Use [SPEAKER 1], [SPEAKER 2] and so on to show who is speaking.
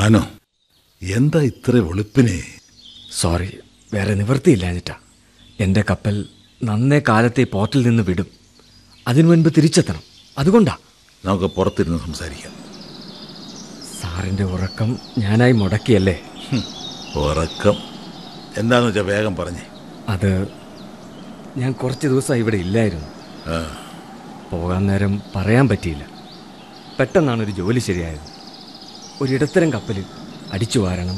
[SPEAKER 1] ഭാനു എന്താ ഇത്ര വെളുപ്പിനെ
[SPEAKER 2] സോറി വേറെ നിവൃത്തിയില്ലാഞ്ഞിട്ടാ എൻ്റെ കപ്പൽ നന്നേ കാലത്തെ ഈ പോർട്ടിൽ നിന്ന് വിടും അതിനു മുൻപ് തിരിച്ചെത്തണം അതുകൊണ്ടാ
[SPEAKER 1] നമുക്ക് പുറത്തിരുന്ന് സംസാരിക്കാം
[SPEAKER 2] സാറിൻ്റെ ഉറക്കം ഞാനായി മുടക്കിയല്ലേ
[SPEAKER 1] ഹും, ഉറക്കം എന്താന്ന് വെച്ചാൽ വേഗം പറഞ്ഞേ
[SPEAKER 2] അത് ഞാൻ കുറച്ച് ദിവസം ഇവിടെ ഇല്ലായിരുന്നു
[SPEAKER 1] ആ,
[SPEAKER 2] പോകാൻ നേരം പറയാൻ പറ്റിയില്ല പെട്ടെന്നാണ് ഒരു ജോലി ശരിയായത് ഒരിടത്തരം കപ്പലിൽ അടിച്ചു വാരണം